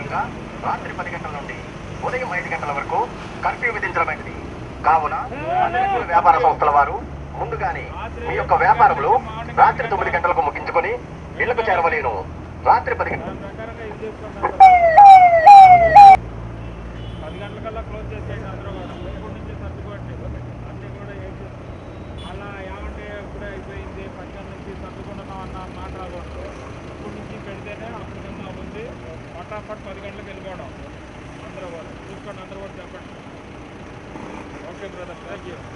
భాగంగా రాత్రి పది గంటల నుండి ఉదయం ఐదు గంటల వరకు కర్ఫ్యూ విధించడమైనది కావున అన్ని రకాల వ్యాపార సంస్థల వారు ముందుగానే మీ యొక్క వ్యాపారములు రాత్రి తొమ్మిది గంటలకు ముగించుకొని ఇళ్లకు చేరవలేను రాత్రి పది గంటల ప్రకారంగా ఇది చేసుకుంటాం పది గంటలకల్లా క్లోజ్ చేసేయండి అందరూ కూడా ఇప్పటి నుంచి సర్దుకోండి అన్నీ కూడా ఏం చేస్తాం అలా ఏమంటే ఇప్పుడే అయిపోయింది పది గంటల నుంచి సర్దుకుంటున్నాం అన్న మాట రాకూడదు ఇప్పటి నుంచి పెడితేనే అప్పటికన్నా ఉంది పటాపట్ పది గంటలకు వెళ్ళిపోవడం అందరూ కూడా చూసుకోండి అందరూ కూడా చెప్పండి ఓకే బ్రదర్ థ్యాంక్ యూ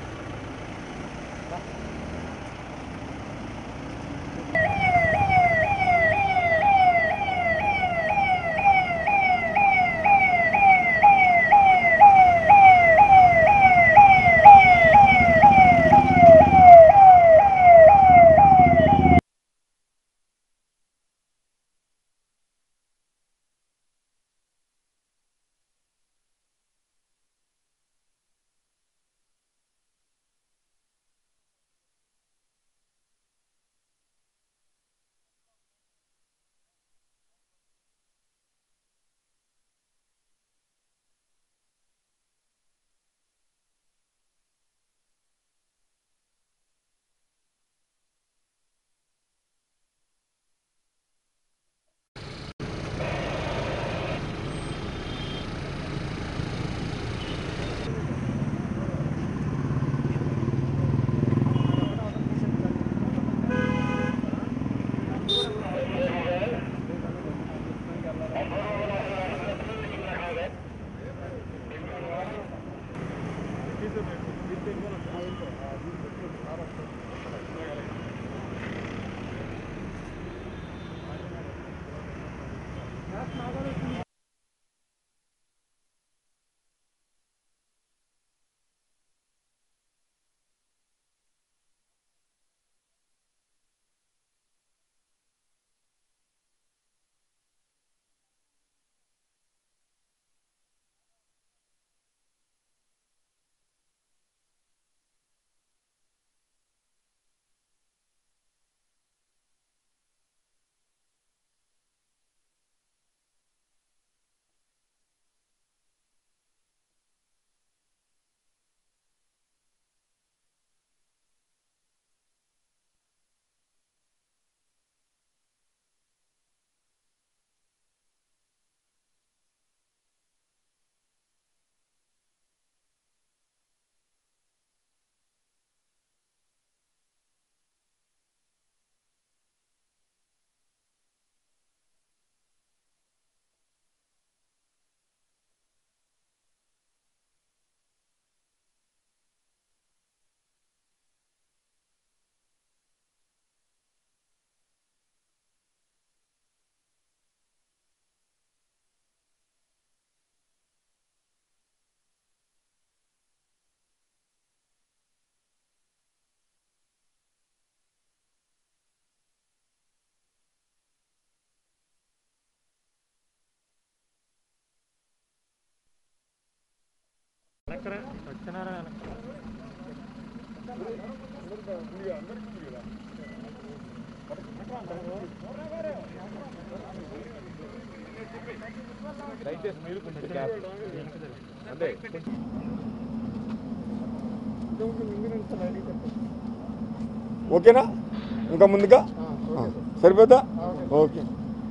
ఓకేనా ఇంకా ముందుగా ఆ, సరిపోద్దా ఓకే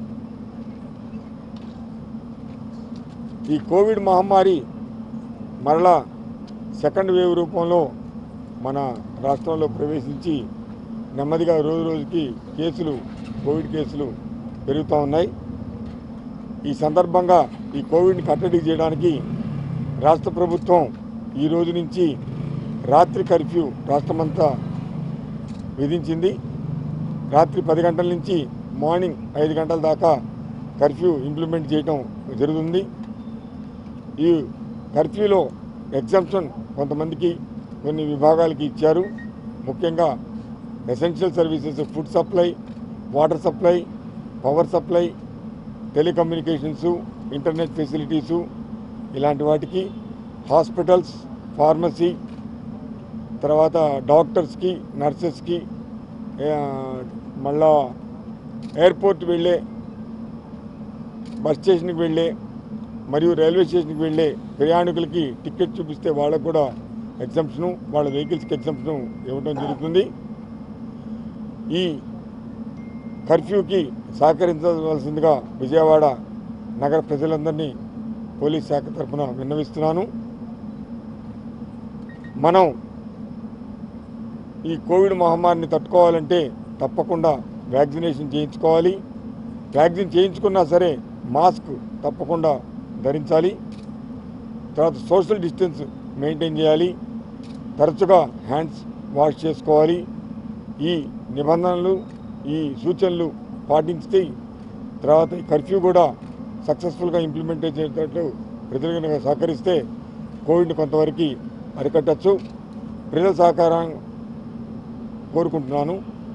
ఈ కోవిడ్ మహమ్మారి మరలా సెకండ్ వేవ్ రూపంలో మన రాష్ట్రంలో ప్రవేశించి నెమ్మదిగా రోజు రోజుకి కేసులు కోవిడ్ కేసులు పెరుగుతూ ఉన్నాయి ఈ సందర్భంగా ఈ కోవిడ్ని కట్టడి చేయడానికి రాష్ట్ర ప్రభుత్వం ఈ రోజు నుంచి రాత్రి కర్ఫ్యూ రాష్ట్రమంతా విధించింది రాత్రి పది గంటల నుంచి మార్నింగ్ ఐదు గంటల దాకా కర్ఫ్యూ ఇంప్లిమెంట్ చేయడం జరుగుతుంది ఈ కర్ఫ్యూలో ఎగ్జామ్షన్ కొంతమందికి కొన్ని విభాగాలకి ఇచ్చారు ముఖ్యంగా essential services food supply water supply power supply telecommunications internet facilities ఇలాంటి వాటికి హాస్పిటల్స్ ఫార్మసీ తర్వాత డాక్టర్స్కి నర్సెస్కి ఆ, మళ్ళా ఎయిర్పోర్ట్ వెళ్ళే బస్ స్టేషన్కి వెళ్ళే మరియు రైల్వే స్టేషన్కి వెళ్ళే ప్రయాణికులకి టికెట్ చూపిస్తే వాళ్ళకు కూడా ఎగ్జామ్షను వాళ్ళ వెహికల్స్కి ఎగ్జామ్షను ఇవ్వడం జరుగుతుంది ఈ కర్ఫ్యూకి సహకరించవలసిందిగా విజయవాడ నగర ప్రజలందరినీ పోలీస్ శాఖ తరఫున విన్నవిస్తున్నాను మనం ఈ కోవిడ్ మహమ్మారిని తట్టుకోవాలంటే తప్పకుండా వ్యాక్సినేషన్ చేయించుకోవాలి వ్యాక్సిన్ చేయించుకున్నా సరే మాస్క్ తప్పకుండా ధరించాలి తర్వాత సోషల్ డిస్టెన్స్ మెయింటైన్ చేయాలి తరచుగా హ్యాండ్స్ వాష్ చేసుకోవాలి ఈ నిబంధనలు ఈ సూచనలు పాటించి తర్వాత ఈ కర్ఫ్యూ కూడా సక్సెస్ఫుల్గా ఇంప్లిమెంట్ చేసేటట్లు ప్రజలు కనుక సహకరిస్తే కోవిడ్ని కొంతవరకు అరికట్టచ్చు ప్రజల సహకారం కోరుకుంటున్నాను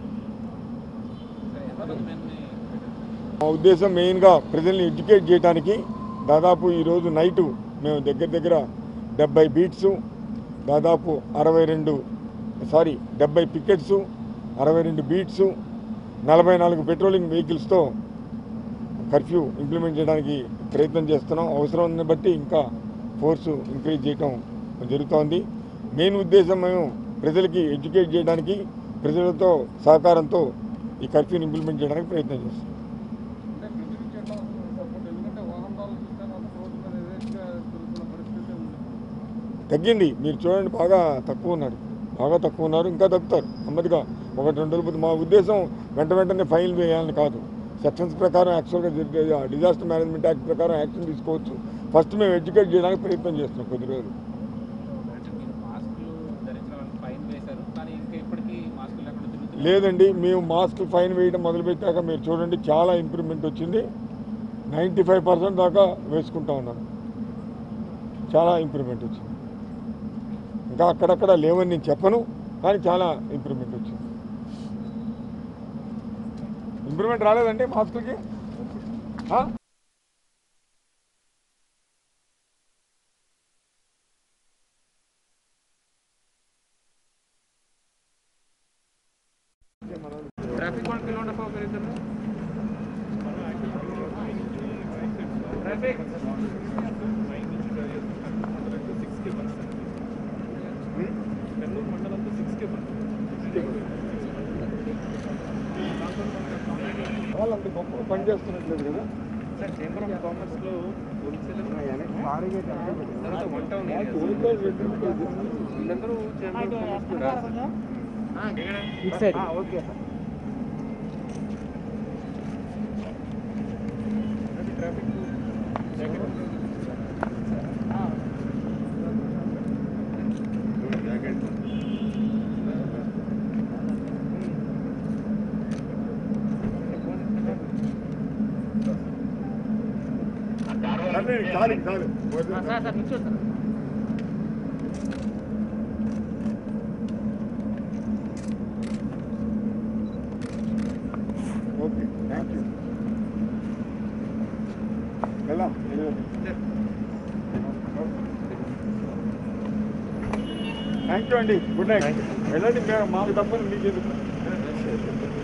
మా ఉద్దేశం మెయిన్గా ప్రజల్ని ఎడ్యుకేట్ చేయడానికి దాదాపు ఈరోజు నైటు మేము దగ్గర దగ్గర డెబ్బై బీట్స్ దాదాపు అరవై రెండు సారీ డెబ్బై పికెట్స్ అరవై రెండు బీట్స్ నలభై నాలుగు పెట్రోలింగ్ వెహికల్స్తో కర్ఫ్యూ ఇంప్లిమెంట్ చేయడానికి ప్రయత్నం చేస్తున్నాం అవసరాన్ని బట్టి ఇంకా ఫోర్సు ఇంక్రీజ్ చేయడం జరుగుతోంది మెయిన్ ఉద్దేశం మేము ప్రజలకి ఎడ్యుకేట్ చేయడానికి ప్రజలతో సహకారంతో ఈ కర్ఫ్యూని ఇంప్లిమెంట్ చేయడానికి ప్రయత్నం చేస్తాం అంటే ప్రతి నుంచి ఎట్లా వస్తుంది సపోర్ట్ ఎందుకంటే వాహనాలు చూస్తే మాత్రం రోడ్డు మీద యథేచ్ఛగా తిరుగుతున్న పరిస్థితి ఉంది తగ్గింది మీరు చూడండి బాగా తక్కువ ఉన్నారు బాగా తక్కువ ఉన్నారు ఇంకా తగ్గుతారు నెమ్మదిగా ఒకటి రెండు రోజులు పోతే మా ఉద్దేశం వెంట వెంటనే ఫైన్ వేయాలని కాదు సెక్షన్స్ ప్రకారం యాక్చువల్గా డిజాస్టర్ మేనేజ్మెంట్ యాక్ట్ ప్రకారం యాక్షన్ తీసుకోవచ్చు ఫస్ట్ మేము ఎడ్యుకేట్ చేయడానికి ప్రయత్నం చేస్తున్నాం కొద్ది రోజులు అంటే మీరు మాస్కులు ధరించిన వాళ్ళకి ఫైన్ వేశారు కానీ ఇంకా ఇప్పటికీ మాస్కులు లేకుండా తిరుగుతున్నారు లేదండి మేము మాస్క్ ఫైన్ వేయడం మొదలుపెట్టాక మీరు చూడండి చాలా ఇంప్రూవ్మెంట్ వచ్చింది నైంటీ ఫైవ్ పర్సెంట్ దాకా వేసుకుంటా ఉన్నాను చాలా ఇంప్రూవ్మెంట్ వచ్చింది ఇంకా అక్కడక్కడ లేవని నేను చెప్పను కానీ చాలా ఇంప్రూవ్మెంట్ వచ్చింది ఇంప్రూవ్మెంట్ రాలేదండి మాస్కులకి ఆ? ट्रैफिक कौन किलोमीटर पर फिर इधर ट्रैफिक నెల్లూరు మండలంలో సిక్స్టీ వాళ్ళు అంత గొప్పగా పనిచేస్తున్నట్లేదు కదా సార్ చేంబర్ ఆఫ్ కామర్స్ లో హోల్సేల్ తర్వాత వన్ టౌన్ వీళ్ళందరూ chamber of commerce okay traffic చాలు చాలు సార్ సార్ నిల్చోండి సార్ ఓకే థ్యాంక్ యూ వెళ్దాం థ్యాంక్ యూ అండి గుడ్ నైట్ వెళ్ళండి మేము మాకు తప్పని మీకు ఎందుకు